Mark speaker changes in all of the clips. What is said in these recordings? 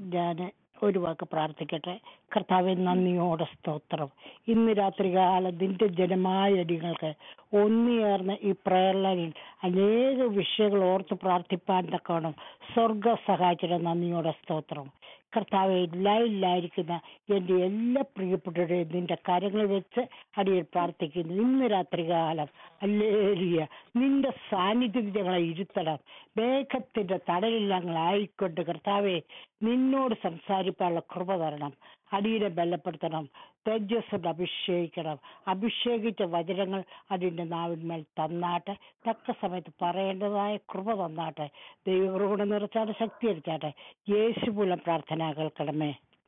Speaker 1: ഞാൻ ഒരു വാക്ക് പ്രാർത്ഥിക്കട്ടെ കർത്താവെ നന്ദിയോടെ സ്തോത്രം ഇന്ന് രാത്രികാലം നിന്റെ ജനമായ അടികൾക്ക് ഒന്നുചേർന്ന് ഈ പ്രേരണയിൽ അനേക വിഷയങ്ങൾ ഓർത്ത് പ്രാർത്ഥിപ്പാൻ തക്കവണ്ണം സ്വർഗ സഹായിച്ചിട്ട് നന്ദിയോടെ സ്തോത്രം കർത്താവെ ലൈവിലായിരിക്കുന്ന എൻ്റെ എല്ലാ പ്രിയപ്പെട്ടവരെയും നിന്റെ കരങ്ങൾ വെച്ച് അടിയിൽ പ്രാർത്ഥിക്കുന്നു ഇന്ന് രാത്രികാലം അല്ലേലിയ നിന്റെ സാന്നിധ്യത്തിൽ ഞങ്ങളെ ഇരുത്തണം മേഘത്തിന്റെ തടലിൽ ഞങ്ങളായിക്കൊണ്ട് കർത്താവെ നിന്നോട് സംസാരിക്കാനുള്ള കൃപ തരണം അടിയിലെ ബലപ്പെടുത്തണം തേജസ്സുണ്ട് അഭിഷേകിക്കണം അഭിഷേകിച്ച വചനങ്ങൾ അതിന്റെ നാവിന്മേൽ തന്നാട്ടെ തക്ക സമയത്ത് പറയേണ്ടതായ കൃപ തന്നാട്ടെ ദൈവകൃപ നിറച്ചാട്ടെ ശക്തി അടിച്ചാട്ടെ യേശു മൂലം പ്രാർത്ഥന കേൾക്കണമേ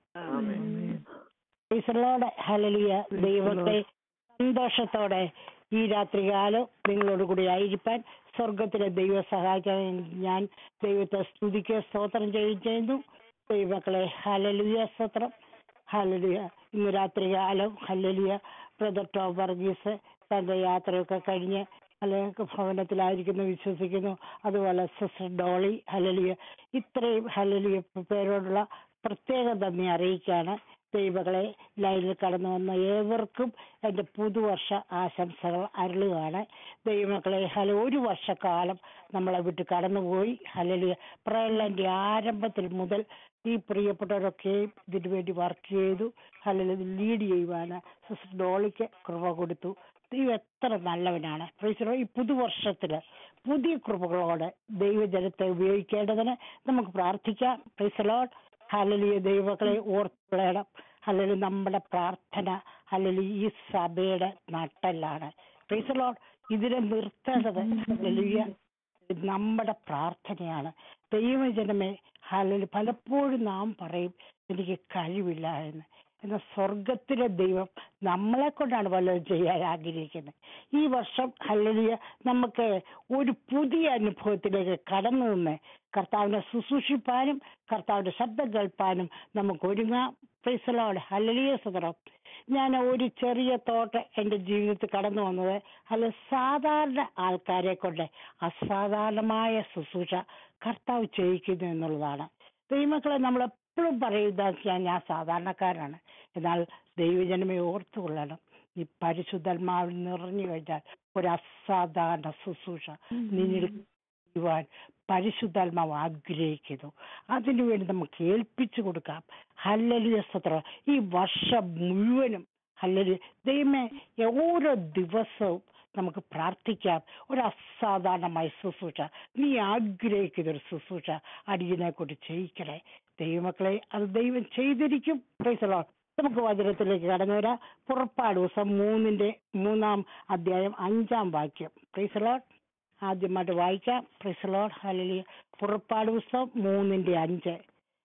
Speaker 1: ഈശ്വരോടെ ഹലലിയ ദൈവത്തെ സന്തോഷത്തോടെ ഈ രാത്രികാലം നിങ്ങളോട് കൂടി ആയിരിക്കാൻ സ്വർഗത്തിലെ ദൈവ സഹായിക്കാൻ ഞാൻ ദൈവത്തെ സ്തുതിക്കുക സ്തോത്രം ചെയ്യുകയും ചെയ്യുന്നു ദൈവമക്കളെ ഹലലിയ സ്തോത്രം ഹലലിയ ഇന്ന് രാത്രികാലം ഹലലിയ ബ്രദർ ടോം വർഗീസ് തന്റെ യാത്രയൊക്കെ കഴിഞ്ഞ് അല്ലെങ്കിൽ ഭവനത്തിലായിരിക്കുന്നു വിശ്വസിക്കുന്നു അതുപോലെ സിസ്റ്റർ ഡോളി ഹലലിയ ഇത്രയും ഹലലിയ പേരോടുള്ള പ്രത്യേക നന്ദി അറിയിക്കാണ് ദൈവങ്ങളെ ലൈനിൽ കടന്നു വന്ന ഏവർക്കും എൻ്റെ പുതുവർഷ ആശംസകൾ അരുളുകയാണ് ദൈവമക്കളെ ഹല ഒരു വർഷക്കാലം നമ്മളെ വിട്ട് കടന്നുപോയി ഹലലിയ പ്രളയന്റെ ആരംഭത്തിൽ മുതൽ ഈ പ്രിയപ്പെട്ടവരൊക്കെയും ഇതിനു വേണ്ടി വർക്ക് ചെയ്തു അല്ലെങ്കിൽ ലീഡ് ചെയ്യുവാന് സിസ്റ്റർ ഡോളിക്ക് കൃപ കൊടുത്തു ദൈവം എത്ര നല്ലവനാണ് പ്രൈസറോ ഈ പുതുവർഷത്തില് പുതിയ കൃപകളോടെ ദൈവജനത്തെ ഉപയോഗിക്കേണ്ടതിന് നമുക്ക് പ്രാർത്ഥിക്കാം പ്രൈസലോട്ട് ഹലലിയ ദൈവങ്ങളെ ഓർത്തുകളയണം അല്ലെങ്കിൽ നമ്മുടെ പ്രാർത്ഥന അല്ലെങ്കിൽ ഈ സഭയുടെ നട്ടല്ലാണ് പ്രൈസലോട്ട് ഇതിനെ നിർത്തേണ്ടത് ഹല്ലേലൂയ നമ്മുടെ പ്രാർത്ഥനയാണ് ദൈവജനമേ അല്ലെങ്കിൽ പലപ്പോഴും നാം പറയും എനിക്ക് കഴിവില്ല എന്ന് എന്നാൽ സ്വർഗത്തിലെ ദൈവം നമ്മളെ കൊണ്ടാണ് വല്ലതും ചെയ്യാൻ ആഗ്രഹിക്കുന്നത് ഈ വർഷം അല്ലെങ്കിൽ നമുക്ക് ഒരു പുതിയ അനുഭവത്തിലേക്ക് കടന്നു നിന്ന് കർത്താവിനെ ശുശ്രൂഷിപ്പാനും കർത്താവിന്റെ ശബ്ദം കേൾപ്പാനും നമുക്ക് ഒരുങ്ങാം പ്രൈസലോട് ഹലലിയ സുതറം ഞാൻ ഒരു ചെറിയ തോട്ട് എൻ്റെ ജീവിതത്തിൽ കടന്നു വന്നത് അല്ല സാധാരണ ആൾക്കാരെ കൊണ്ട് അസാധാരണമായ ശുശ്രൂഷ കർത്താവ് ചെയ്യിക്കുന്നു എന്നുള്ളതാണ് ദൈവമക്കളെ നമ്മൾ എപ്പോഴും പറയുന്ന ഞാൻ ഞാൻ സാധാരണക്കാരനാണ് എന്നാൽ ദൈവജനമേ ഓർത്തുകൊള്ളണം ഈ പരിശുദ്ധാത്മാവിൽ നിറഞ്ഞു കഴിഞ്ഞാൽ ഒരു അസാധാരണ ശുശ്രൂഷ നിന്നിൽ ചെയ്യുവാൻ പരിശുദ്ധാത്മാവ് ആഗ്രഹിക്കുന്നു അതിനുവേണ്ടി നമുക്ക് ഏൽപ്പിച്ചു കൊടുക്കാം ഹല്ലലിയ സ്തോത്രം ഈ വർഷം മുഴുവനും ഹല്ലലി ദൈവമേ ഓരോ ദിവസവും നമുക്ക് പ്രാർത്ഥിക്കാം ഒരു അസാധാരണമായ ശുശ്രൂഷ നീ ആഗ്രഹിക്കുന്ന ഒരു ശുശ്രൂഷ അടിയനെ കൊണ്ട് ചെയ്യിക്കണേ ദൈവമക്കളെ അത് ദൈവം ചെയ്തിരിക്കും പ്രൈസലോ നമുക്ക് വചനത്തിലേക്ക് കടന്നു വരാം പുറപ്പാട് ദിവസം മൂന്നിന്റെ മൂന്നാം അധ്യായം അഞ്ചാം വാക്യം പ്രൈസലോ ആദ്യമായിട്ട് വായിക്കാം പ്രൈസലോഡ് ഹലലി പുറപ്പാട് പുസ്തകം മൂന്നിന്റെ അഞ്ച്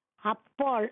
Speaker 1: അപ്പോൾ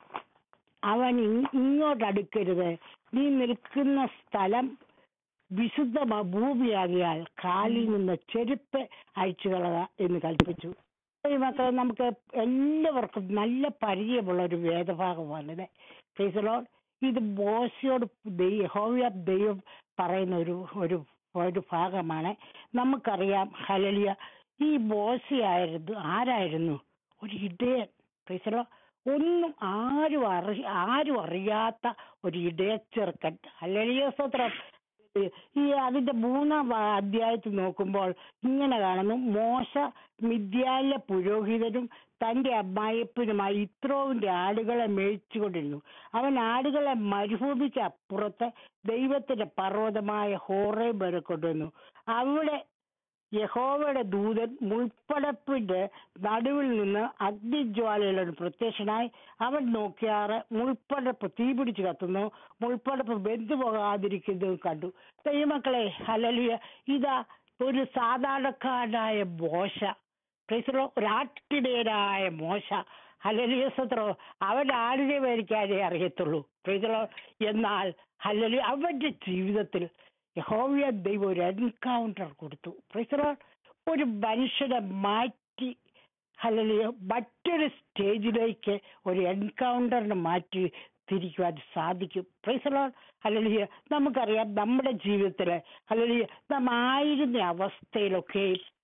Speaker 1: അവൻ ഇ- ഇങ്ങോട്ട് അടുക്കരുത് നീ നിൽക്കുന്ന സ്ഥലം വിശുദ്ധ മ- ഭൂമിയാകിയാൽ കാലിൽ നിന്ന് ചെരുപ്പ് അഴിച്ചു കളക എന്ന് കൽപ്പിച്ചു ഈ മക്കളെ നമുക്ക് എല്ലാവർക്കും നല്ല പരിചയമുള്ള ഒരു വേദഭാഗമാണിത് പ്രീസലോൺ ഇത് ബോശയോട് യഹോവ ദൈവം പറയുന്ന ഒരു ഒരു ഒരു ഭാഗമാണ് നമുക്കറിയാം ഹലലിയ ഈ ബോശയായിരുന്നു ആരായിരുന്നു ഒരു ഇടയൻ പ്രീസലോ ഒന്നും ആരും അറി ആരും അറിയാത്ത ഒരു ഇടയച്ചെറുക്കൻ ഹലലിയ സ്തോത്രം ഈ അതിന്റെ മൂന്നാം വാ- അധ്യായത്തിൽ നോക്കുമ്പോൾ ഇങ്ങനെ കാണുന്നു മോശ മിദ്യാനിലെ പുരോഹിതനും തന്റെ അമ്മായപ്പനുമായി ഇത്രോവിന്റെ ആടുകളെ മേയിച്ചുകൊണ്ടിരുന്നു അവൻ ആടുകളെ മരുഭൂമിക്ക് അപ്പുറത്ത് ദൈവത്തിന്റെ പർവ്വതമായ ഹോറേ വരെ കൊണ്ടുവന്നു അവിടെ യഹോവയുടെ ദൂതൻ മുൾപ്പടപ്പിന്റെ നടുവിൽ നിന്ന് അഗ്നിജ്വാലയുടെ പ്രത്യക്ഷനായി അവൻ നോക്കിയാറ് മുൾപ്പടപ്പ് തീ പിടിച്ച് കത്തുന്നു മുൾപ്പടപ്പ് ബന്ധു പോകാതിരിക്കുന്നതും കണ്ടു ദൈവമക്കളെ ഹലലിയ ഇതാ ഒരു സാധാരണക്കാരനായ മോശ പ്രൈസലോ ഒരാട്ടിടയനായ മോശ ഹലലിയ സത്രോ അവൻ ആടിനെ മേടിക്കാനേ അറിയത്തുള്ളൂ പ്രൈസലോ എന്നാൽ ഹലലി അവന്റെ ജീവിതത്തിൽ യഹോവ്യ ദൈവം ഒരു എൻകൗണ്ടർ കൊടുത്തു പ്രൈസലോ ഒരു മനുഷ്യനെ മാറ്റി ഹലലിയ മറ്റൊരു സ്റ്റേജിലേക്ക് ഒരു എൻകൗണ്ടറിന് മാറ്റി തിരിക്കുവാൻ സാധിക്കും പ്രൈസലോൺ അല്ലെങ്കിൽ നമുക്കറിയാം നമ്മുടെ ജീവിതത്തില് അല്ലെങ്കിൽ നാം ആയിരുന്ന അവസ്ഥയിലൊക്കെ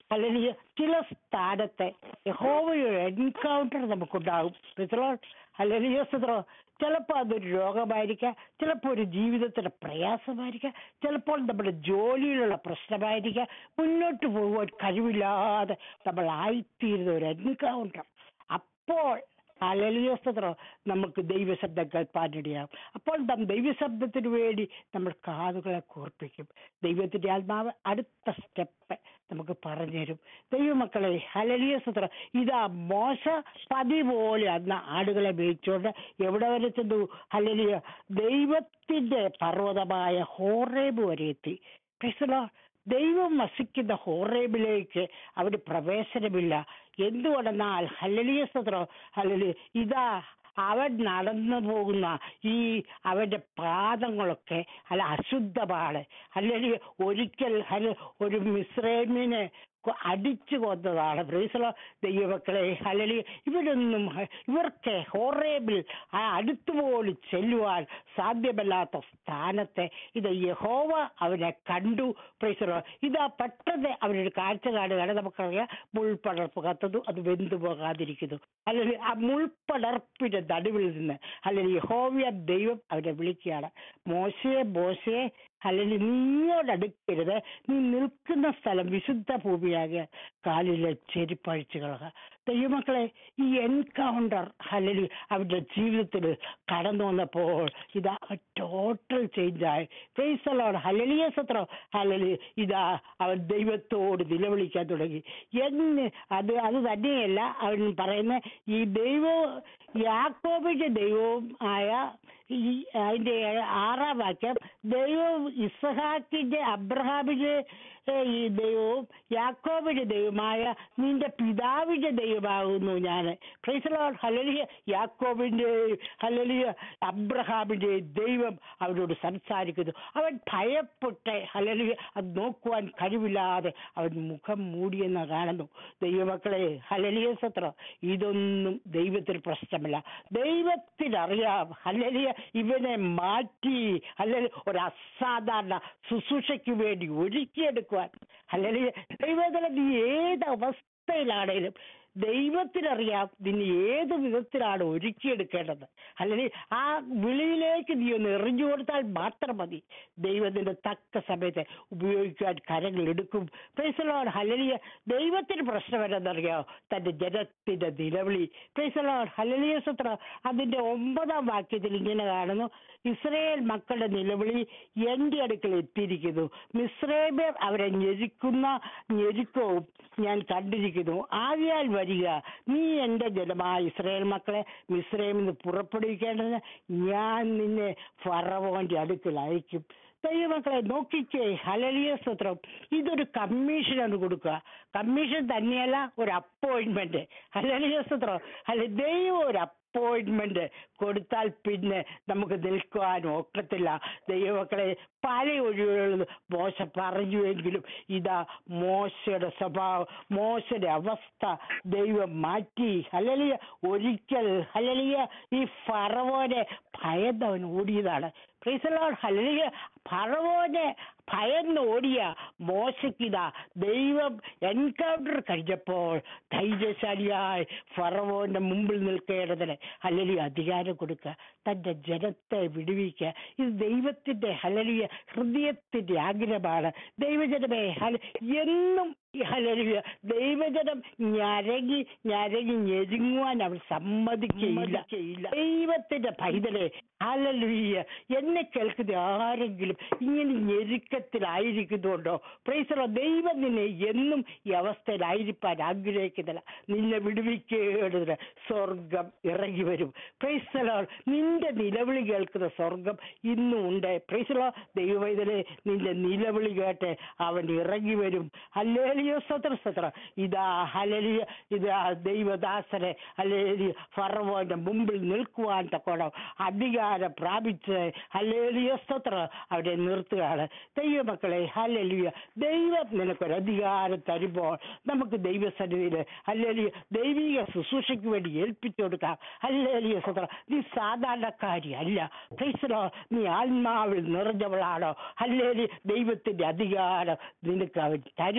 Speaker 1: അല്ലെങ്കിൽ ചില സ്ഥാനത്തെ യഹോവയുടെ എൻകൗണ്ടർ നമുക്കുണ്ടാകും അല്ലെങ്കിൽ ചിലപ്പോൾ അതൊരു രോഗമായിരിക്കാം ചിലപ്പോൾ ഒരു ജീവിതത്തിന്റെ പ്രയാസമായിരിക്കാം ചിലപ്പോൾ നമ്മുടെ ജോലിയിലുള്ള പ്രശ്നമായിരിക്കാം മുന്നോട്ട് പോകുവാൻ കഴിവില്ലാതെ നമ്മൾ ആയിത്തീരുന്ന ഒരു എൻകൗണ്ടർ അപ്പോൾ അലലിയോസ്തത്രം നമുക്ക് ദൈവശബ്ദം കേൾപ്പാനിടയാകും അപ്പോൾ നാം ദൈവശബ്ദത്തിന് വേണ്ടി നമ്മൾ കാതുകളെ കൂർപ്പിക്കും ദൈവത്തിന്റെ ആത്മാവ് അടുത്ത സ്റ്റെപ്പ് നമുക്ക് പറഞ്ഞുതരും ദൈവമക്കളെ ഹലലിയസ്തത്രം ഇതാ മോശ പതി പോലെ അന്ന് ആടുകളെ മേയിച്ചുകൊണ്ട് എവിടെ വരെ ചെന്നു ഹലലിയ ദൈവത്തിന്റെ പർവ്വതമായ ഹോറേബ് വരെ എത്തി പ്രൈസലോ ദൈവം വസിക്കുന്ന ഹോറേബിലേക്ക് അവിടെ പ്രവേശനമില്ല എന്തുകൊണ്ടെന്നാൽ ഹല്ലലിയ സത്രം ഹല്ലലി ഇതാ അവൻ നടന്നു പോകുന്ന ഈ അവന്റെ പാദങ്ങളൊക്കെ അല്ല അശുദ്ധമാണ് അല്ലെങ്കിൽ ഒരിക്കൽ അല്ല ഒരു മിശ്രമിനെ അടിച്ചു കൊന്നതാണ് ബ്രീസലോ ദൈവമക്കളെ അല്ലെങ്കിൽ ഇവരൊന്നും ഇവർക്ക് ഹോറേബിൾ ആ അടുത്തുപോലും ചെല്ലുവാൻ സാധ്യമല്ലാത്ത സ്ഥാനത്തെ ഇത് യഹോവ അവനെ കണ്ടു പ്രൈസലോ ഇതാ പെട്ടെന്ന് അവനൊരു കാഴ്ച കാണുകയാണ് നമുക്കറിയാം മുൾപടർപ്പ് കത്തുന്നു അത് വെന്തു പോകാതിരിക്കുന്നു അല്ലെങ്കിൽ ആ മുൾപടർപ്പിന്റെ നടുവിൽ നിന്ന് അല്ലെങ്കിൽ യഹോവയ ദൈവം അവനെ വിളിക്കുകയാണ് മോശയെ മോശയെ അല്ലെങ്കിൽ നീയോടടുക്കരുത് നീ നിൽക്കുന്ന സ്ഥലം വിശുദ്ധ ഭൂമിയാകിയ കാലിലെ ചെരിപ്പഴിച്ചു കളക ദൈവമക്കളെ ഈ എൻകൗണ്ടർ അല്ലെങ്കിൽ അവരുടെ ജീവിതത്തിൽ കടന്നു വന്നപ്പോൾ ഇതാ ടോട്ടൽ ചേഞ്ചായി ഫേസലോട് ഹലലിയ സത്രം ഹലലി ഇതാ അവൻ ദൈവത്തോട് നിലവിളിക്കാൻ തുടങ്ങി എന്ന് അത് അത് തന്നെയല്ല അവൻ പറയുന്ന ഈ ദൈവവും യാക്കോബിന്റെ ദൈവവും ആയ ഈ അതിന്റെ ആറാം വാക്യം ദൈവം ഇസഹാക്കിന്റെ അബ്രഹാമിന്റെ ഈ ദൈവവും യാക്കോബിന്റെ ദൈവമായ നിന്റെ പിതാവിന്റെ ദൈവമാകുന്നു ഞാൻ പ്രൈസലോൺ ഹലലിയ യാക്കോബിന്റെ ഹലലിയ അബ്രഹാമിന്റെ ദൈവം അവനോട് സംസാരിക്കുന്നു അവൻ ഭയപ്പെട്ട് ഹലലിയ അത് നോക്കുവാൻ കഴിവില്ലാതെ അവൻ മുഖം മൂടിയെന്ന് കാണുന്നു ദൈവമക്കളെ ഹലലിയ സത്രം ഇതൊന്നും ദൈവത്തിന് പ്രശ്നമല്ല ദൈവത്തിനറിയാം ഹലലിയ ഇവനെ മാറ്റി അല്ലെങ്കിൽ ഒരു അസാധാരണ ശുശ്രൂഷയ്ക്ക് വേണ്ടി ഒരുക്കിയെടുക്കുവാൻ അല്ലെങ്കിൽ ദൈവത്തിലെ നീ ഏത് അവസ്ഥയിലാണേലും ദൈവത്തിനറിയാം നിന്നെ ഏത് വിധത്തിലാണ് ഒരുക്കിയെടുക്കേണ്ടത് അല്ലെങ്കിൽ ആ വിളിയിലേക്ക് നീ ഒന്ന് എറിഞ്ഞു കൊടുത്താൽ മാത്രം മതി ദൈവത്തിന്റെ തക്ക സമയത്ത് ഉപയോഗിക്കാൻ കരങ്ങൾ എടുക്കും പ്രൈസലോൺ ഹലലിയ ദൈവത്തിന് പ്രശ്നം എന്തെന്നറിയാമോ തന്റെ ജനത്തിന്റെ നിലവിളി പ്രൈസലോൺ ഹലലിയ സൂത്ര അതിന്റെ ഒമ്പതാം വാക്യത്തിൽ ഇങ്ങനെ കാണുന്നു ഇസ്രയേൽ മക്കളുടെ നിലവിളി എന്റെ അടുക്കൽ എത്തിയിരിക്കുന്നു മിശ്രേബർ അവരെ ഞെരുക്കുന്ന ഞെരുക്കവും ഞാൻ കണ്ടിരിക്കുന്നു ആകിയാൽ വരിക നീ എന്റെ ജനമായ ഇസ്രയേൽ മക്കളെ മിശ്രയിൽ നിന്ന് പുറപ്പെടുവിക്കേണ്ടതിന് ഞാൻ നിന്നെ ഫറവോന്റെ അടുക്കൽ അയക്കും ദൈവമക്കളെ നോക്കിക്കേ ഹലലിയ സൂത്രം ഇതൊരു കമ്മീഷനാണ് കൊടുക്കുക കമ്മീഷൻ തന്നെയല്ല ഒരു അപ്പോയിന്റ്മെന്റ് ഹലലിയ സൂത്രം അല്ലെ ദൈവം ഒരു അപ്പോയിന്റ്മെന്റ് കൊടുത്താൽ പിന്നെ നമുക്ക് നിൽക്കുവാൻ ഒക്കത്തില്ല ദൈവമക്കളെ പല ഒഴിവുകളും മോശ പറഞ്ഞുവെങ്കിലും ഇതാ മോശയുടെ സ്വഭാവം മോശയുടെ അവസ്ഥ ദൈവം മാറ്റി ഹലലിയ ഒരിക്കൽ ഹലലിയ ഈ ഫറവോനെ ഭയന്നവൻ ഓടിയതാണ് പ്രീസലോൺ ഹലലിയ ഫറവോനെ ഭയന്ന് ഓടിയ മോശക്കിത ദൈവം എൻകൗണ്ടർ കഴിഞ്ഞപ്പോൾ ധൈര്യശാലിയായി ഫറവോന്റെ മുമ്പിൽ നിൽക്കേണ്ടതിന് ഹലലിയ അധികാരം കൊടുക്കുക തന്റെ ജനത്തെ വിടുവിക്കുക ഇത് ദൈവത്തിന്റെ ഹലലിയ ഹൃദയത്തിന്റെ ആഗ്രഹമാണ് ദൈവജനമേ ഹല എന്നും ഹലലിയ ദൈവജനം ഞരങ്ങി ഞരങ്ങി ഞെരുങ്ങുവാൻ അവർ സമ്മതിക്കുകയില്ല ദൈവത്തിന്റെ പൈതലെ ഹലലിയ എന്നെ കേൾക്കുന്ന ആരെങ്കിലും ഇങ്ങനെ ഞെരുക്കത്തിലായിരിക്കുന്നുണ്ടോ പ്രൈസറോ ദൈവം നിന്നെ എന്നും ഈ അവസ്ഥയിലായിരിക്കാൻ ആഗ്രഹിക്കുന്നില്ല നിന്നെ വിടുവിക്കേണ്ടതിന് സ്വർഗം ഇറങ്ങി വരും പ്രൈസലോ നിന്റെ നിലവിളി കേൾക്കുന്ന സ്വർഗം ഇന്നും ഉണ്ട് പ്രൈസലോ ദൈവവൈതലെ നിന്റെ നിലവിളി കേട്ട് അവൻ ഇറങ്ങി വരും ഹല്ലേലിയോ സത്ര സത്ര ഇതാ ഹലലിയ ഇതാ ദൈവദാസനെ ഹല്ലേലിയ ഫറവോന്റെ മുമ്പിൽ നിൽക്കുവാൻ തക്കോണം അധികാരം പ്രാപിച്ച് ഹല്ലേലിയ സ്തോത്ര അവരെ നിർത്തുകയാണ് ദൈവമക്കളെ ഹല്ലേലിയ ദൈവം നിനക്കൊരു അധികാരം തരുമ്പോൾ നമുക്ക് ദൈവസന്നിധിയിൽ ഹല്ലേലിയ ദൈവിക ശുശ്രൂഷയ്ക്ക് വേണ്ടി ഏൽപ്പിച്ചു കൊടുക്കാം ഹല്ലേലിയ സ്തോത്ര നീ സാധാരണക്കാരി അല്ല ക്രൈസ്തലോ നീ ആത്മാവിൽ നിറഞ്ഞവളാണോ ഹല്ലേലി ദൈവത്തിന്റെ അധികാരം നിനക്ക് അവൻ തരും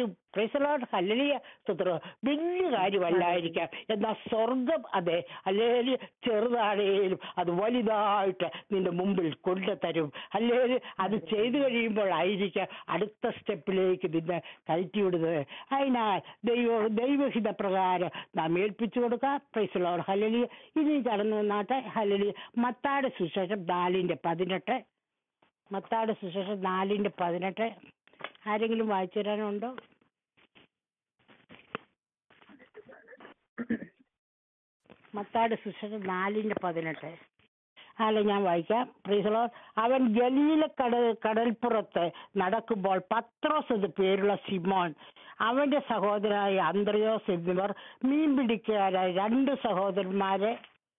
Speaker 1: പ്രൈസലോട്ട് ഹല്ലേലൂയ സ്തോത്രം വലിയ കാര്യമല്ലായിരിക്കാം എന്നാൽ സ്വർഗം അതെ അല്ലെങ്കിൽ ചെറുതാണേലും അത് വലുതായിട്ട് നിന്റെ മുമ്പിൽ കൊണ്ടുതരും അല്ലെങ്കിൽ അത് ചെയ്തു കഴിയുമ്പോഴായിരിക്കാം അടുത്ത സ്റ്റെപ്പിലേക്ക് നിന്നെ കയറ്റിവിടുന്നത് അതിനാൽ ദൈവ ദൈവഹിത പ്രകാരം നാം ഏൽപ്പിച്ചു കൊടുക്കാം പ്രൈസലോട് ഹലലി ഇനി കടന്നു വന്നാട്ടെ ഹലലി മത്താട് സുശേഷം നാലിന്റെ പതിനെട്ട് മത്താട് സുശേഷം നാലിന്റെ പതിനെട്ട് ആരെങ്കിലും വായിച്ചു തരാനുണ്ടോ മത്താട് സുശേഷം നാലിന്റെ പതിനെട്ട് അല്ല ഞാൻ വായിക്കാം പ്രീസലോ അവൻ ഗലീല കടൽ കടൽപ്പുറത്ത് നടക്കുമ്പോൾ പത്രോസ് എന്ന് പേരുള്ള സിമോൻ അവന്റെ സഹോദരനായ അന്ത്രയോസ് എന്നിവർ മീൻ പിടിക്കാരായ രണ്ട് സഹോദരന്മാരെ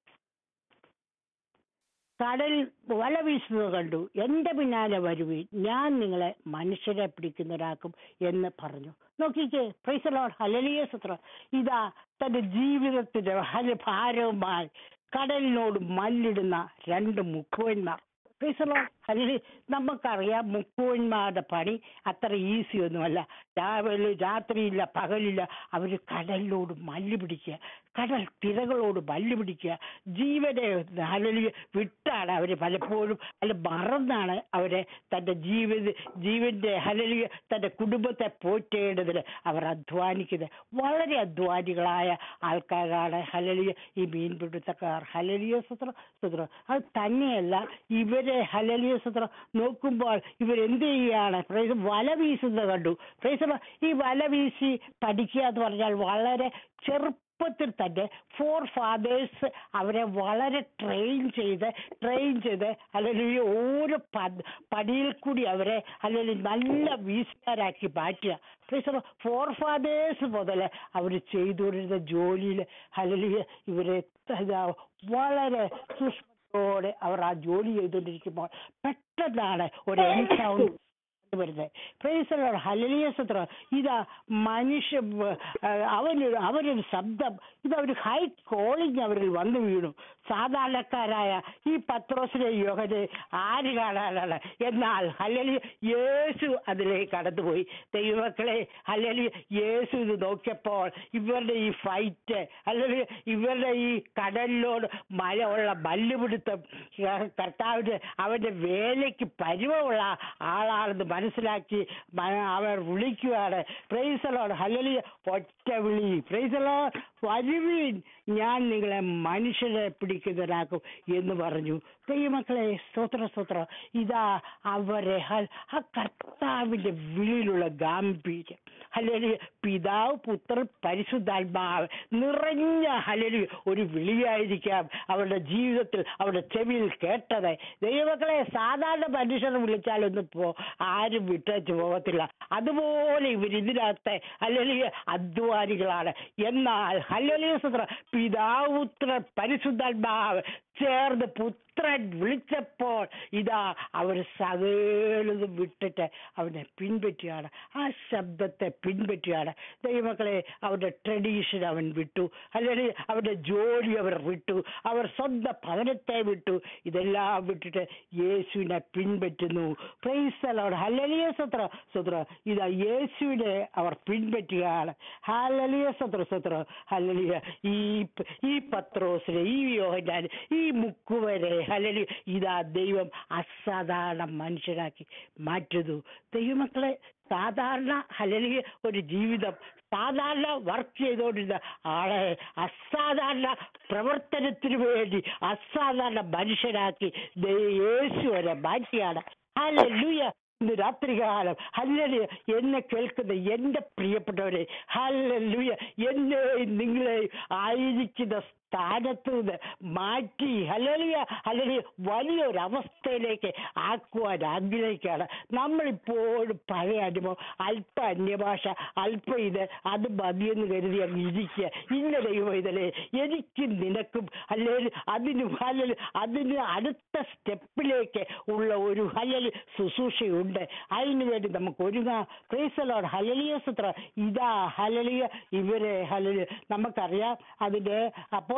Speaker 1: കടൽ വല വീശുന്നത് കണ്ടു എന്റെ പിന്നാലെ വരുവീൻ ഞാൻ നിങ്ങളെ മനുഷ്യരെ പിടിക്കുന്നവരാക്കും എന്ന് പറഞ്ഞു നോക്കിക്കേ പ്രൈസലോഡ് ഹലലിയ സുത്ര ഇതാ തന്റെ ജീവിതത്തിന്റെ ഹല ഭാരവുമായി കടലിനോട് മല്ലിടുന്ന രണ്ട് മുക്കുവന്മാർ പ്രൈസലോഡ് ഹലലി നമുക്കറിയാം മുക്കുവന്മാരുടെ പണി അത്ര ഈസി ഒന്നുമല്ല രാവിലെ രാത്രിയില്ല പകലില്ല അവർ കടലിനോട് മല്ല് പിടിക്കുക കടൽ തിരകളോട് മല്ല് പിടിക്കുക ജീവനെ ഹലലി വിട്ടാണ് അവർ പലപ്പോഴും അല്ല മറന്നാണ് അവരെ തന്റെ ജീവിത ജീവന്റെ ഹലലി തന്റെ കുടുംബത്തെ പോറ്റേണ്ടതിന് അവർ അധ്വാനിക്കുന്നത് വളരെ അധ്വാനികളായ ആൾക്കാരാണ് ഹലലിയ ഈ മീൻപിടുത്തക്കാർ ഹലലിയ സുത്ര സുത്ര അത് തന്നെയല്ല ഇവരെ ഹലലിയ സുത്ര നോക്കുമ്പോൾ ഇവരെന്ത് ചെയ്യാണ് പ്രൈസ് വല വീശുന്നത് കണ്ടു പ്രൈസ് ഈ വല വീശി പഠിക്കുക എന്ന് പറഞ്ഞാൽ വളരെ ചെറുപ്പത്തിൽ തന്നെ ഫോർ ഫാദേഴ്സ് അവരെ വളരെ ട്രെയിൻ ചെയ്ത് ട്രെയിൻ ചെയ്ത് അല്ലെങ്കിൽ ഓരോ പ- പടിയിൽ കൂടി അവരെ അല്ലെങ്കിൽ നല്ല വീസുകാരാക്കി മാറ്റുക പ്ലീസ് ഫോർ ഫാദേഴ്സ് മുതൽ അവർ ചെയ്തുകൊണ്ടിരുന്ന ജോലിയിൽ അല്ലെങ്കിൽ ഇവരെ ഇതാ വളരെ സൂക്ഷ്മത്തോടെ അവർ ആ ജോലി ചെയ്തുകൊണ്ടിരിക്കുമ്പോൾ പെട്ടെന്നാണ് ഒരു എൻകൗണ്ടർ വരുന്നത് പ്രൈസലോട് ഹലലിയ സത്രം ഇതാ മനുഷ്യ അവനൊരു അവനൊരു ശബ്ദം ഇത് ഒരു ഹൈ കോളിംഗ് അവരിൽ വന്നു വീണു സാധാരണക്കാരായ ഈ പത്രോസിനെ യോഗനെ ആര് കാണാനാണ് എന്നാൽ ഹല്ലലി യേശു അതിലേക്ക് കടന്നുപോയി ദൈവമക്കളെ ഹല്ലലി യേശു ഇത് നോക്കിയപ്പോൾ ഇവരുടെ ഈ ഫൈറ്റ് അല്ലെങ്കിൽ ഇവരുടെ ഈ കടലിലോട് മഴ ഉള്ള മല്ലുപിടുത്തം കർത്താവിന് അവന്റെ വേലയ്ക്ക് പരിവമുള്ള ആളാണെന്ന് മനസ്സിലാക്കി മ- അവർ വിളിക്കുകയാണ് പ്രൈസലോട് ഹല്ലലി ഒറ്റ വിളി പ്രൈസലോ വരുവീൻ ഞാൻ നിങ്ങളെ മനുഷ്യരെ പിടിക്കുന്നവരാക്കും എന്ന് പറഞ്ഞു ദൈവമക്കളെ സ്തോത്ര സ്തോത്രം ഇതാ അവരെ ഹ- ആ കർത്താവിന്റെ വിളിയിലുള്ള ഗാംഭീര്യം അല്ലെങ്കിൽ പിതാവ് പുത്രൻ പരിശുദ്ധാത്മാവ് നിറഞ്ഞ ഹലലി ഒരു വിളിയായിരിക്കാം അവരുടെ ജീവിതത്തിൽ അവരുടെ ചെവിയിൽ കേട്ടത് ദൈവമക്കളെ സാധാരണ മനുഷ്യർ വിളിച്ചാലൊന്നും പോ ആരും വിട്ടേച്ച് പോകത്തില്ല അതുപോലെ ഇവർ ഇതിനകത്തെ അല്ലെങ്കിൽ അധ്വാനികളാണ് എന്നാൽ ഹല്ലേലൂയ സ്തോത്രം പിതാവ് പുത്രൻ പരിശുദ്ധാത്മാവ് ചേർന്ന് പുത്രൻ വിളിച്ചപ്പോൾ ഇതാ അവർ സകലതും വിട്ടിട്ട് അവനെ പിൻപറ്റിയാണ് ആ ശബ്ദത്തെ പിൻപറ്റിയാണ് ദൈവമക്കളെ അവരുടെ ട്രഡീഷൻ അവൻ വിട്ടു അല്ലെങ്കിൽ അവരുടെ ജോലി അവർ വിട്ടു അവർ സ്വന്തം ഭവനത്തെ വിട്ടു ഇതെല്ലാം വിട്ടിട്ട് യേശുവിനെ പിൻപറ്റുന്നു പ്രൈസലോട് ഹല്ലലിയ സത്ര സത്ര ഇതാ യേശുവിനെ അവർ പിൻപറ്റുകയാണ് ഹല്ലലിയ സത്ര സത്ര ഹല്ലലിയ ഈ ഈ പത്രോസിനെ ഈ യോഹനാൻ ഈ മുക്കുവരെ ഹല്ലലി ഇതാ ദൈവം അസാധാരണ മനുഷ്യരാക്കി മാറ്റുന്നു ദൈവമക്കളെ സാധാരണ ഹലലിയ ഒരു ജീവിതം സാധാരണ വർക്ക് ചെയ്തുകൊണ്ടിരുന്ന ആളെ അസാധാരണ പ്രവർത്തനത്തിന് വേണ്ടി അസാധാരണ മനുഷ്യരാക്കി ദൈ- യേശു വരെ മാറ്റിയാണ് ഹല്ലേലൂയ ഇന്ന് രാത്രികാലം ഹല്ലേലൂയ എന്നെ കേൾക്കുന്ന എന്റെ പ്രിയപ്പെട്ടവരെ ഹല്ലേലൂയ എന്നെ നിങ്ങളെ ആയിരിക്കുന്ന സ്ഥാനത്ത് നിന്ന് മാറ്റി ഹല്ലേലൂയ ഹല്ലേലൂയ വലിയൊരു അവസ്ഥയിലേക്ക് ആക്കുവാൻ ആഗ്രഹിക്കുകയാണ് നമ്മളിപ്പോഴും പഴയ അനുഭവം അല്പ അന്യഭാഷ അല്പം ഇത് അത് മതിയെന്ന് കരുതി അങ്ങ് ഇരിക്കുക ഇന്ന ദൈവം ഇതിലെ എനിക്ക് നിനക്കും അല്ലെങ്കിൽ അതിന് അല്ലെങ്കിൽ അതിന് അടുത്ത സ്റ്റെപ്പിലേക്ക് ഉള്ള ഒരു ഹലൽ ശുശ്രൂഷയുണ്ട് അതിനു വേണ്ടി നമുക്ക് ഒരുങ്ങാം പ്രേസലോട് ഹലലിയ സുത്ര ഇതാ ഹലലിയ ഇവരെ ഹലലിയ നമുക്കറിയാം അതിന്റെ അപ്പോ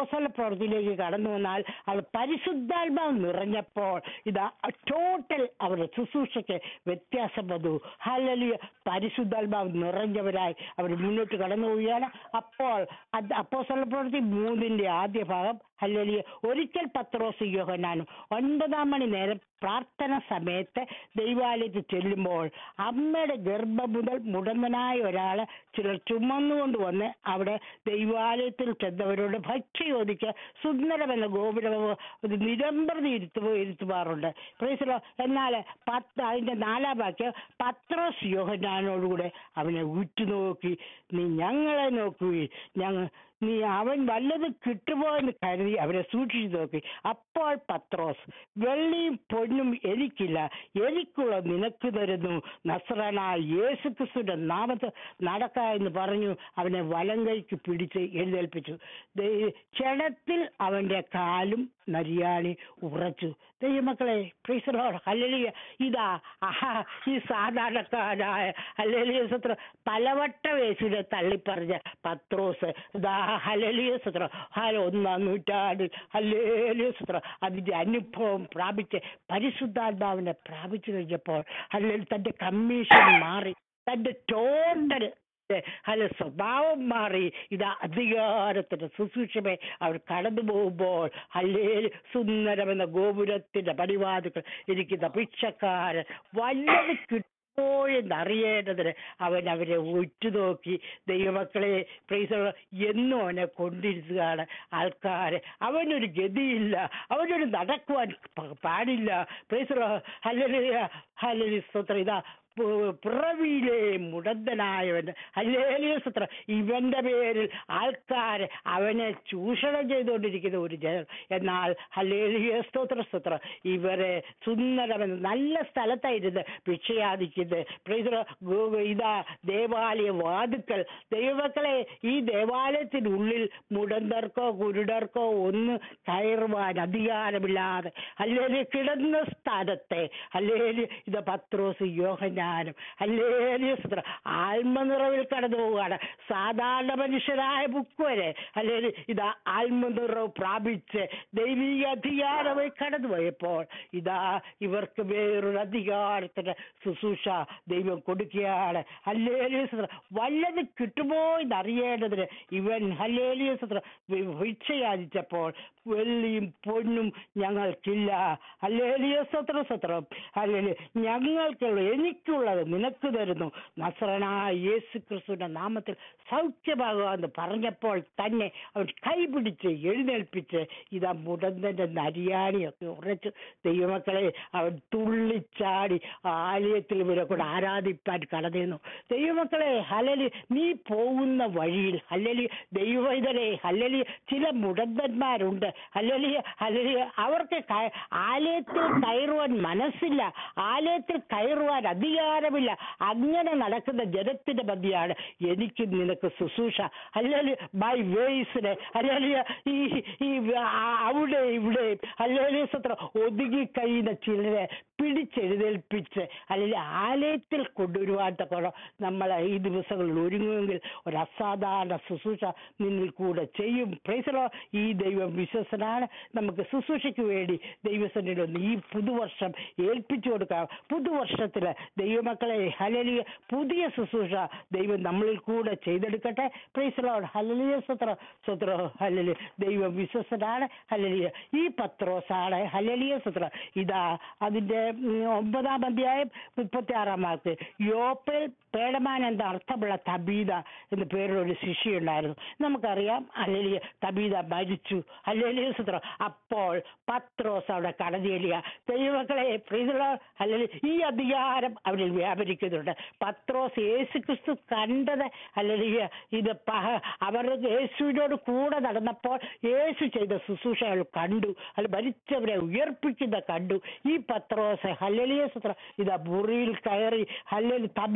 Speaker 1: അപ്പോസ്തല പ്രവൃത്തിയിലേക്ക് കടന്നു വന്നാൽ അവർ പരിശുദ്ധാത്മാവ് നിറഞ്ഞപ്പോൾ ഇതാ ടോട്ടൽ അവരുടെ ശുശ്രൂഷയ്ക്ക് വ്യത്യാസം വന്നു ഹല്ലേലൂയ പരിശുദ്ധാത്മാവ് നിറഞ്ഞവരായി അവർ മുന്നോട്ട് കടന്നു പോവുകയാണ് അപ്പോൾ അത് അപ്പോസ്തല പ്രവൃത്തി മൂന്നിന്റെ ആദ്യ ഭാഗം ഹല്ലേലൂയ ഒരിക്കൽ പത്രോസ് യോഹനാനും ഒൻപതാം മണി നേരം പ്രാർത്ഥന സമയത്ത് ദൈവാലയത്തിൽ ചെല്ലുമ്പോൾ അമ്മയുടെ ഗർഭം മുതൽ മുടന്തനായ ഒരാള് ചിലർ ചുമന്നുകൊണ്ട് വന്ന് അവിടെ ദൈവാലയത്തിൽ ചെന്നവരോട് ഭക്ഷ്യ ചോദിച്ച് സുന്ദരമെന്ന ഗോപുരം ഒരു നിരന്തരം ഇരുത്തു ഇരുത്തുമാറുണ്ട് പ്രൈസലോ എന്നാൽ പത്ത് അതിന്റെ നാലാം വാക്യം പത്രോസ് യോഹനാനോടുകൂടെ അവനെ ഉറ്റുനോക്കി നീ ഞങ്ങളെ നോക്കുകയും ഞങ്ങൾ നീ അവൻ വല്ലത് കിട്ടുമോ എന്ന് കരുതി അവരെ സൂക്ഷിച്ചു നോക്കി അപ്പോൾ പത്രോസ് വെള്ളിയും പൊന്നും എനിക്കില്ല എനിക്കുള്ള നിനക്ക് തരുന്നു നസ്രനായ യേശു ക്രിസ്തുവിന്റെ നാമത്ത് നടക്ക എന്ന് പറഞ്ഞു അവനെ വലം കൈക്ക് പിടിച്ച് എഴുന്നേൽപ്പിച്ചു ദൈ- ക്ഷണത്തിൽ അവന്റെ കാലും നരിയാണി ഉറച്ചു ദൈവമക്കളെ പ്രീസലോട് ഹല്ലേലൂയ ഇതാ ആഹാ ഈ സാധാരണക്കാരായ ഹല്ലേലൂയ സത്ര പലവട്ടം യേശുവിനെ തള്ളിപ്പറഞ്ഞ പത്രോസ് ഇതാ ഹല്ലേലൂയ സത്ര ഹാല ഒന്നാം നൂറ്റാണ്ടിൽ ഹല്ലേലൂയ സത്ര അതിന്റെ അനുഭവം പ്രാപിച്ച് പരിശുദ്ധാത്മാവിനെ പ്രാപിച്ചു കഴിഞ്ഞപ്പോൾ അല്ലെങ്കിൽ തന്റെ കമ്മീഷൻ മാറി തന്റെ ടോട്ടൽ അല്ല സ്വഭാവം മാറി ഇത് അധികാരത്തിന്റെ ശുശ്രൂഷമേ അവർ കടന്നു പോകുമ്പോൾ അല്ലേ സുന്ദരമെന്ന ഗോപുരത്തിന്റെ പടിവാതുക്കൾ ഇരിക്കുന്ന ഭിക്ഷക്കാരൻ വല്ലത് കിട്ടുമോ എന്നറിയേണ്ടതിന് അവൻ അവരെ ഉറ്റുനോക്കി ദൈവമക്കളെ പ്രൈസ് എന്നും അവനെ കൊണ്ടിരുത്തുകയാണ് ആൾക്കാരെ അവനൊരു ഗതിയില്ല അവനൊരു നടക്കുവാൻ പ- പാടില്ല പ്രൈസ് ഹല്ലേലൂയ ഹല്ലേലൂയ സ്തോത്രം ഇതാ പു- പിറവിയിലെ മുടന്തനായവൻ ഹല്ലേലൂയ സ്തോത്രം ഇവന്റെ പേരിൽ ആൾക്കാർ അവനെ ചൂഷണം ചെയ്തുകൊണ്ടിരിക്കുന്ന ഒരു ജനം എന്നാൽ ഹല്ലേലൂയ സ്തോത്ര സ്തോത്രം ഇവരെ സുന്ദരമെന്ന് നല്ല സ്ഥലത്തായിരുന്ന് ഭിക്ഷയാദിക്കുന്നത് പ്രൈസ് ഇതാ ദേവാലയ വാതുക്കൾ ദൈവമക്കളെ ഈ ദേവാലയത്തിനുള്ളിൽ മുടന്തർക്കോ കുരുടർക്കോ ഒന്ന് കയറുവാൻ അധികാരമില്ലാതെ അല്ലെങ്കിൽ കിടന്ന സ്ഥാനത്തെ അല്ലെങ്കിൽ ഇത് പത്രോസ് യോഹനാനും അല്ലെങ്കിൽ ആത്മനിറവിൽ കടന്നു പോവുകയാണ് സാധാരണ മനുഷ്യരായ ബുക്ക് വരെ അല്ലെങ്കിൽ ഇത് ആത്മനിറവ് പ്രാപിച്ച് ദൈവിക അധികാരമായി കടന്നുപോയപ്പോൾ ഇതാ ഇവർക്ക് വേറൊരു അധികാരത്തിന്റെ ശുശ്രൂഷ ദൈവം കൊടുക്കുകയാണ് ഹല്ലേലൂയ വല്ലത് കിട്ടുമോ എന്നറിയേണ്ടതിന് ഇവൻ ഹല്ലേലൂയ ഭിക്ഷയാചിച്ചപ്പോൾ വെള്ളിയും പൊന്നും ഞങ്ങൾക്കില്ല ഹല്ലേലൂയ സ്തോത്രം സ്തോത്രം ഹല്ലേലൂയ ഞങ്ങൾക്കുള്ള എനിക്കുള്ളത് നിനക്ക് തരുന്നു നസ്രനായ യേശു ക്രിസ്തുവിന്റെ നാമത്തിൽ സൗഖ്യമാകുക പറഞ്ഞപ്പോൾ തന്നെ അവൻ കൈപിടിച്ച് എഴുന്നേൽപ്പിച്ച് ഇതാ മുടന്തന്റെ നരിയാണിയൊക്കെ ഉറച്ചു ദൈവമക്കളെ അവൻ തുള്ളിച്ചാടി ആലയത്തിൽ ഇവരെ കൂടെ ആരാധിപ്പാൻ കടന്നിരുന്നു ദൈവമക്കളെ ഹലലി നീ പോകുന്ന വഴിയിൽ ഹല്ലലി ദൈവതരെ ഹല്ലലി ചില മുടന്തന്മാരുണ്ട് ഹല്ലലി ഹല്ലലി അവർക്ക് ക- ആലയത്തിൽ കയറുവാൻ മനസ്സില്ല ആലയത്തിൽ കയറുവാൻ അധികാരമില്ല അങ്ങനെ നടക്കുന്ന ജനത്തിന്റെ മധ്യയാണ് എനിക്ക് നിനക്ക് ശുശ്രൂഷ അല്ലെങ്കിൽ ബൈ വേസിന് അല്ലെങ്കിൽ ഈ ഈ ആ- അവിടെ ഇവിടെ അല്ലെങ്കിൽ സത്ര ഒതുങ്ങി കഴിയുന്ന ചിലരെ പിടിച്ചെഴുന്നേൽപ്പിച്ച് അല്ലെങ്കിൽ ആലയത്തിൽ കൊണ്ടുവരുവാൻ തക്കോളം നമ്മൾ ഈ ദിവസങ്ങളിൽ ഒരുങ്ങുമെങ്കിൽ ഒരു അസാധാരണ ശുശ്രൂഷ നിന്നിൽ കൂടെ ചെയ്യും പ്രൈസലോ ഈ ദൈവം വിശ്വസനാണ് നമുക്ക് ശുശ്രൂഷയ്ക്ക് വേണ്ടി ദൈവസന്നിധി ഒന്ന് ഈ പുതുവർഷം ഏൽപ്പിച്ചു കൊടുക്കാം പുതുവർഷത്തില് ദൈവമക്കളെ ഹലലിയ പുതിയ ശുശ്രൂഷ ദൈവം നമ്മളിൽ കൂടെ ചെയ്തെടുക്കട്ടെ പ്രൈസലോ ഹലലിയ സ്വത്ര സ്വത്ര ഹലലി ദൈവം വിശ്വസനാണ് ഹലലിയ ഈ പത്രോസാണ് ഹലലിയ സ്വത്ര ഇതാ അതിന്റെ ഉം, ഒമ്പതാം അധ്യായം മുപ്പത്തി ആറാം വാക്ക് യോപ്പൽ പേടമാൻ എന്ന അർത്ഥമുള്ള തബീത എന്ന പേരുള്ള ഒരു ശിഷ്യയുണ്ടായിരുന്നു നമുക്കറിയാം അല്ലെങ്കിൽ തബീത മരിച്ചു അല്ലെങ്കിൽ സുത്ര അപ്പോൾ പത്രോസ് അവിടെ കടന്നില്ല ദൈവമക്കളെ പ്രീതിയുള്ള അല്ലെങ്കിൽ ഈ അധികാരം അവരിൽ വ്യാപരിക്കുന്നുണ്ട് പത്രോസ് യേശു ക്രിസ്തു കണ്ടത് അല്ലെങ്കിൽ ഇത് പ- അവർ യേശുവിനോട് കൂടെ നടന്നപ്പോൾ യേശു ചെയ്ത ശുശ്രൂഷകൾ കണ്ടു അല്ല മരിച്ചവരെ ഉയർപ്പിക്കുന്ന കണ്ടു ഈ പത്രോസ് ഹല്ലലിയ സുത്ര ഇതാ മുറിയിൽ കയറി ഹല്ലലി തബിതേ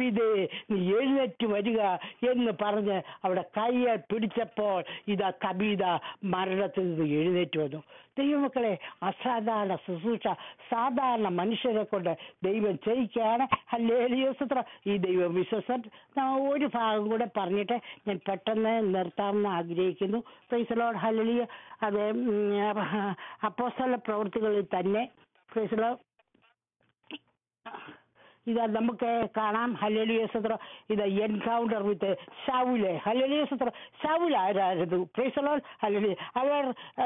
Speaker 1: നീ എഴുന്നേറ്റ് വരിക എന്ന് പറഞ്ഞ് അവിടെ കയ്യെ പിടിച്ചപ്പോൾ ഇതാ കബീത മരണത്തിൽ നിന്ന് എഴുന്നേറ്റ് വന്നു ദൈവമക്കളെ അസാധാരണ ശുശ്രൂഷ സാധാരണ മനുഷ്യരെ കൊണ്ട് ദൈവം ചെയ്യിക്കുകയാണ് ഹല്ലേലിയോസത്ര ഈ ദൈവം വിശ്വസൻ ഒരു ഭാഗം കൂടെ പറഞ്ഞിട്ട് ഞാൻ പെട്ടെന്ന് നിർത്താമെന്ന് ആഗ്രഹിക്കുന്നു പ്രൈസലോഡ് ഹല്ലേലിയ അത് അപ്പോസ്തല പ്രവൃത്തികളിൽ തന്നെ പ്രൈസലോ ഇത് നമുക്ക് കാണാം ഹലലിയ സത്ര ഇത് എൻകൗണ്ടർ വിത്ത് ഷൗല് ഹലലിയ സത്ര ഷൗൽ ആരായിരുന്നു പ്രൈസലോൾ ഹലലി അവർ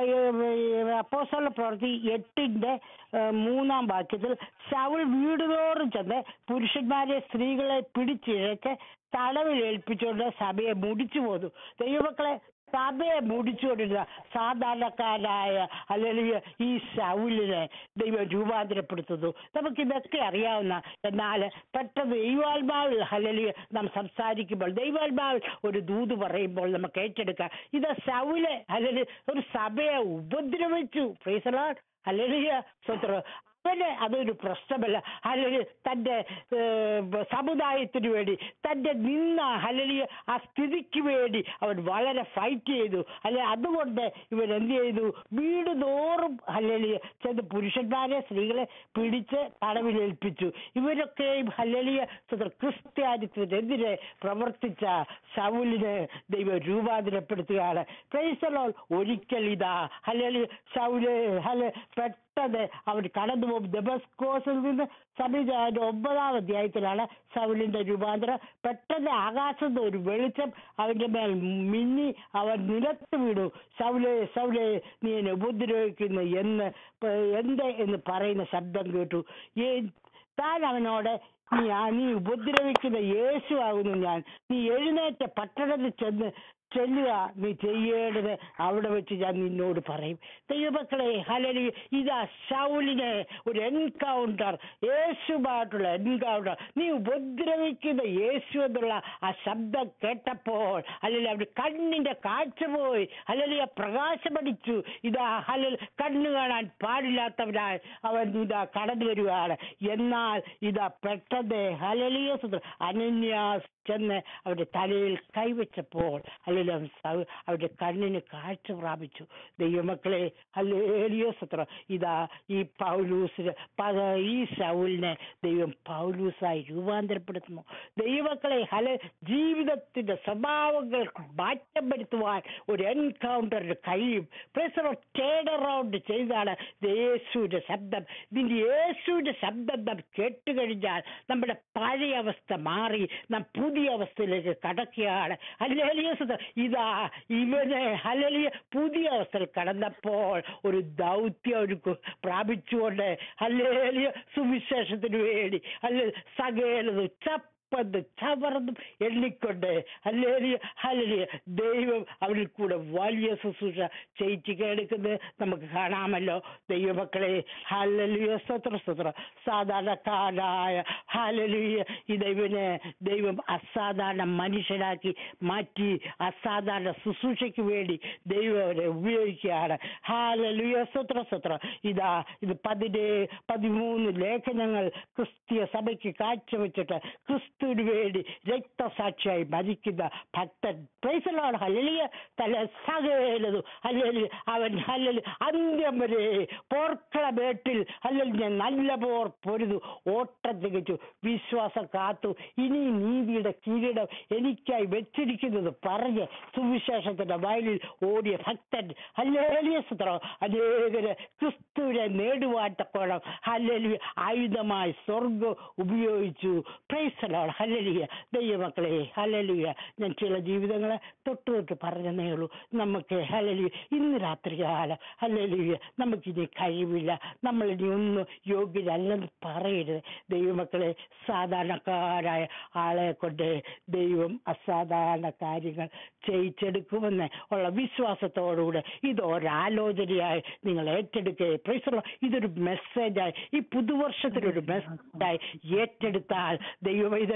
Speaker 1: അപ്പോസ്തല പ്രവൃത്തി എട്ടിന്റെ ഏഹ്, മൂന്നാം വാക്യത്തിൽ ഷൗൽ വീടുതോറും ചെന്ന് പുരുഷന്മാരെ സ്ത്രീകളെ പിടിച്ചിഴച്ച് തടവിൽ ഏൽപ്പിച്ചുകൊണ്ട് സഭയെ മുടിച്ചു പോന്നു ദൈവമക്കളെ സഭയെ മുടിച്ചുകൊണ്ടിരുന്ന സാധാരണക്കാരായ അല്ലെങ്കിൽ ഈ ശൗലിനെ ദൈവം രൂപാന്തരപ്പെടുത്തുന്നു നമുക്ക് ഇതൊക്കെ അറിയാവുന്ന എന്നാൽ പെട്ടെന്ന് ദൈവാത്മാവിൽ അല്ലെങ്കിൽ നാം സംസാരിക്കുമ്പോൾ ദൈവാത്മാവിൽ ഒരു ദൂത് പറയുമ്പോൾ നമുക്ക് ഏറ്റെടുക്കാം ഇത് ശൗല് അല്ലെങ്കിൽ ഒരു സഭയെ ഉപദ്രവിച്ചു ഫ്രീസലാഡ് അല്ലെങ്കിൽ സ്വത്ര അവന് അതൊരു പ്രശ്നമല്ല അല്ലെങ്കിൽ തന്റെ ഏഹ്, സമുദായത്തിന് വേണ്ടി തന്റെ നിന്ന അല്ലെങ്കിൽ ആ സ്ഥിതിക്ക് വേണ്ടി അവൻ വളരെ ഫൈറ്റ് ചെയ്തു അല്ലെ അതുകൊണ്ട് ഇവൻ എന്ത് ചെയ്തു വീട് തോറും അല്ലെങ്കിൽ ചെന്ന് പുരുഷന്മാരെ സ്ത്രീകളെ പിടിച്ച് തടവിലേൽപ്പിച്ചു ഇവരൊക്കെയും ഹല്ലലിയ ക്രിസ്ത്യാനിത്വത്തിനെതിരെ പ്രവർത്തിച്ച ശൗലിനെ ദൈവം രൂപാന്തരപ്പെടുത്തുകയാണ് പ്രൈസലോൾ ഒരിക്കൽ ഇതാ ഹല്ലലി ശൗല് ഹല പെട്ടെന്ന് അവൻ കടന്നു പോകും ദബസ്കോസിൽ നിന്ന് സമീപ ഒമ്പതാം അധ്യായത്തിലാണ് സൗലിന്റെ രൂപാന്തരം പെട്ടെന്ന് ആകാശത്ത് നിന്ന് ഒരു വെളിച്ചം അവന്റെ മേൽ മിന്നി അവൻ നിലത്ത് വീണു സൗലെ സൗലെ നീ എന്നെ ഉപദ്രവിക്കുന്നു എന്ന് പ- എന്ത് എന്ന് പറയുന്ന ശബ്ദം കേട്ടു ഈ താൻ അവനോട് നീ ആ നീ ഉപദ്രവിക്കുന്ന യേശു ആകുന്നു ഞാൻ നീ എഴുന്നേറ്റ് പട്ടണത്തിൽ ചെന്ന് ചെല്ലുക നീ ചെയ്യേണ്ടത് അവിടെ വെച്ച് ഞാൻ നിന്നോട് പറയും ദൈവമക്കളെ ഹലലി ഇതാ ശൗലിന് ഒരു എൻകൗണ്ടർ യേശുമായിട്ടുള്ള എൻകൗണ്ടർ നീ ഉപദ്രവിക്കുന്ന യേശു എന്നുള്ള ആ ശബ്ദം കേട്ടപ്പോൾ അല്ലെങ്കിൽ അവന്റെ കണ്ണിന്റെ കാഴ്ച പോയി അല്ലെങ്കിൽ പ്രകാശമടിച്ചു ഇതാ ഹലൽ കണ്ണു കാണാൻ പാടില്ലാത്തവനായി അവൻ ഇതാ കടന്നു വരികയാണ് എന്നാൽ ഇതാ പെട്ടെന്ന് ഹലലിയ അനന്യാസ് ചെന്ന് അവരുടെ തലയിൽ കൈവച്ചപ്പോൾ അല്ലെങ്കിൽ അവൻ സൗ- അവരുടെ കണ്ണിന് കാഴ്ച പ്രാപിച്ചു ദൈവമക്കളെ ഹല്ലേലിയ സത്ര ഇതാ ഈ പൗലൂസിന് പക ഈ ശൗലിനെ ദൈവം പൗലൂസായി രൂപാന്തരപ്പെടുത്തുന്നു ദൈവമക്കളെ ഹല ജീവിതത്തിന്റെ സ്വഭാവങ്ങൾ മാറ്റം വരുത്തുവാൻ ഒരു എൻകൗണ്ടറിന് കഴിയും പ്രസവ ടേഡ് അറൗണ്ട് ചെയ്താണ് യേശുവിന്റെ ശബ്ദം ഇതിന്റെ യേശുവിന്റെ ശബ്ദം നാം കേട്ടുകഴിഞ്ഞാൽ നമ്മുടെ പഴയ അവസ്ഥ മാറി നാം പുതിയ അവസ്ഥയിലേക്ക് കടക്കുകയാണ് ഹല്ലേലൂയ സ്തുതി. ഇതാ ഇവനെ ഹലലിയ പുതിയ അവസ്ഥയിൽ കടന്നപ്പോൾ ഒരു ദൗത്യം ഒരു കു- പ്രാപിച്ചുകൊണ്ട് ഹല്ലേലിയ സുവിശേഷത്തിന് വേണ്ടി അല്ലെ സകലതും ചപ്പന്ന് ചവർന്നും എണ്ണിക്കൊണ്ട് ഹല്ലേലിയ ഹല്ലേലിയ ദൈവം അവരിൽ കൂടെ വലിയ ശുശ്രൂഷ ചെയ്യിച്ചു കേൾക്കുന്നത് നമുക്ക് കാണാമല്ലോ ദൈവമക്കളെ ഹല്ലേലൂയ സ്തോത്ര സ്തോത്ര സാധാരണക്കാരായ ഹല്ലേലൂയ ഈ ദൈവനെ ദൈവം അസാധാരണ മനുഷ്യരാക്കി മാറ്റി അസാധാരണ ശുശ്രൂഷയ്ക്ക് വേണ്ടി ദൈവം അവരെ ഉപയോഗിക്കുകയാണ് ഹാലലുയ സ്വത്ര സ്വത്ര ഇതാ ഇത് പതിനേ പതിമൂന്ന് ലേഖനങ്ങൾ ക്രിസ്തീയ സഭയ്ക്ക് കാഴ്ചവെച്ചിട്ട് ക്രിസ്തുവിന് വേണ്ടി രക്തസാക്ഷിയായി മരിക്കുന്ന ഭക്തൻ പ്രൈസലാണ് ഹല്ലേലൂയ തല സകലതും ഹല്ലേലൂയ അവൻ ഹല്ലേലൂയ അന്ത്യം വരെ പോർക്കളമേട്ടിൽ അല്ലെങ്കിൽ ഞാൻ നല്ല പോർ പൊരുതു ഓട്ടം തികച്ചു വിശ്വാസം കാത്തു ഇനി നീതിയുടെ കിരീടം എനിക്കായി വെച്ചിരിക്കുന്നത് പറഞ്ഞ് സുവിശേഷത്തിന്റെ വയലിൽ ഓടിയ ഭക്തൻ ഹല്ലേലിയ സുത്രം അനേകര് ക്രിസ്തുവിനെ നേടുവാൻ തക്കോളം ഹല്ലേലിയ ആയുധമായി സ്വർഗം ഉപയോഗിച്ചു പ്രൈസലാണ് ഹല്ലേലിയ ദൈവമക്കളെ ഹല്ലേലിയ ഞാൻ ചില ജീവിതങ്ങളെ തൊട്ട് തൊട്ട് പറഞ്ഞതേ ഉള്ളൂ നമുക്ക് ഹല്ലേലിയ ഇന്ന് രാത്രി കാലം ഹല്ലേലിയ നമുക്കിനി കഴിവില്ല നമ്മൾ ഇനി ഒന്നും യോഗ്യരല്ലെന്ന് പറയരുത് ദൈവമക്കളെ സാധാരണക്കാരായ ആളെ കൊണ്ട് ദൈവം അസാധാരണ കാര്യങ്ങൾ ചെയ്യിച്ചെടുക്കുമെന്ന് ഉള്ള വിശ്വാസത്തോടുകൂടെ ഇത് ഒരാലോചനയായി നിങ്ങൾ ഏറ്റെടുക്കുക പ്രൈസറോ ഇതൊരു മെസ്സേജായി ഈ പുതുവർഷത്തിനൊരു മെസ്സേജായി ഏറ്റെടുത്താൽ ദൈവം ഇതിൽ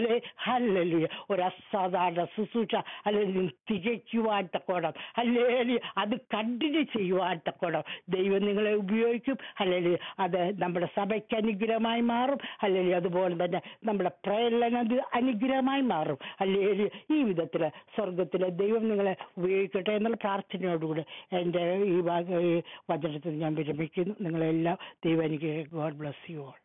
Speaker 1: അതുപോലെ ഹല്ലേലൂയ ഒരു അസാധാരണ ശുശ്രൂഷ അല്ലെങ്കിൽ തികയ്ക്കുവാൻ തക്കോണം അല്ലെങ്കിൽ അത് കണ്ടിന്യൂ ചെയ്യുവാൻ തക്കോണം ദൈവം നിങ്ങളെ ഉപയോഗിക്കും അല്ലെങ്കിൽ അത് നമ്മുടെ സഭയ്ക്ക് അനുഗ്രഹമായി മാറും അല്ലെങ്കിൽ അതുപോലെ തന്നെ നമ്മുടെ പ്രേരണ അനുഗ്രഹമായി മാറും അല്ലെങ്കിൽ ഈ വിധത്തിൽ സ്വർഗത്തിലെ ദൈവം നിങ്ങളെ ഉപയോഗിക്കട്ടെ എന്നുള്ള പ്രാർത്ഥനയോടുകൂടി എൻ്റെ ഈ ഭാഗ ഈ വചനത്തിൽ ഞാൻ വിരമിക്കുന്നു നിങ്ങളെല്ലാം ദൈവം എനിക്ക് ഗോഡ് ബ്ലസ് യു ഓൾ